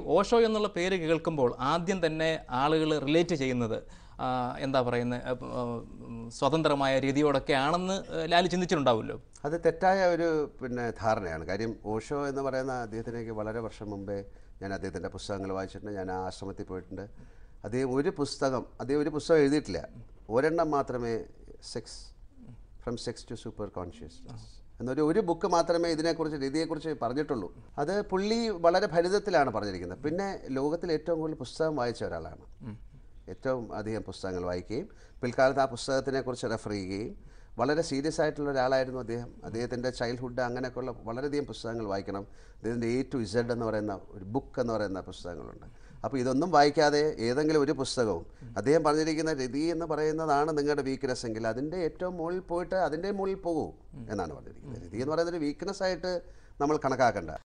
ഓഷോ എന്നുള്ള പേര് കേൾക്കുമ്പോൾ ആദ്യം തന്നെ ആളുകൾ റിലേറ്റ് ചെയ്യുന്നത് ആ, എന്താ പറയുന്നത് സ്വതന്ത്രമായ രീതിയോടൊക്കെ ആണെന്ന് ലാൽ ചിന്തിച്ചിട്ടുണ്ടാവുമല്ലോ അത് തെറ്റായ ഒരു പിന്നെ ധാരണയാണ് കാര്യം ഓഷോ എന്ന് പറയുന്ന അദ്ദേഹത്തിനേക്ക് വളരെ വർഷം മുമ്പേ ഞാൻ അദ്ദേഹത്തിൻ്റെ പുസ്തകങ്ങൾ വായിച്ചിട്ടുണ്ട് ഞാൻ ആ ആശ്രമത്തിൽ പോയിട്ടുണ്ട് അദ്ദേഹം ഒരു പുസ്തകം അദ്ദേഹം ഒരു പുസ്തകം എഴുതിയിട്ടില്ല ഒരെണ്ണം മാത്രമേ sex from sex to super consciousness എന്നൊരു ഒരു ബുക്ക് മാത്രമേ ഇതിനെക്കുറിച്ച് രീതിയെക്കുറിച്ച് പറഞ്ഞിട്ടുള്ളൂ അത് പുള്ളി വളരെ ഫലിതത്തിലാണ് പറഞ്ഞിരിക്കുന്നത് പിന്നെ ലോകത്തിൽ ഏറ്റവും കൂടുതൽ പുസ്തകം വായിച്ച ഒരാളാണ് ഏറ്റവും അധികം പുസ്തകങ്ങൾ വായിക്കുകയും പിൽക്കാലത്ത് ആ പുസ്തകത്തിനെ കുറിച്ച് റെഫർ ചെയ്യുകയും വളരെ സീരിയസ് ആയിട്ടുള്ള ഒരാളായിരുന്നു അദ്ദേഹം അദ്ദേഹത്തിൻ്റെ ചൈൽഡ്ഹുഡ് അങ്ങനെയൊക്കെയുള്ള വളരെയധികം പുസ്തകങ്ങൾ വായിക്കണം അദ്ദേഹത്തിൻ്റെ എ ടു ഇസഡ് എന്ന് പറയുന്ന ഒരു ബുക്ക് എന്ന് പറയുന്ന പുസ്തകങ്ങളുണ്ട് അപ്പോൾ ഇതൊന്നും വായിക്കാതെ ഏതെങ്കിലും ഒരു പുസ്തകവും അദ്ദേഹം പറഞ്ഞിരിക്കുന്ന രതി എന്ന് പറയുന്നതാണ് നിങ്ങളുടെ വീക്ക്നെസ് എങ്കിൽ അതിൻ്റെ ഏറ്റവും മുകളിൽ പോയിട്ട് അതിൻ്റെ മുകളിൽ പോകൂ എന്നാണ് പറഞ്ഞിരിക്കുന്നത് രതി എന്ന് പറയുന്നത് ഒരു വീക്ക്നെസ് ആയിട്ട് നമ്മൾ കണക്കാക്കണ്ട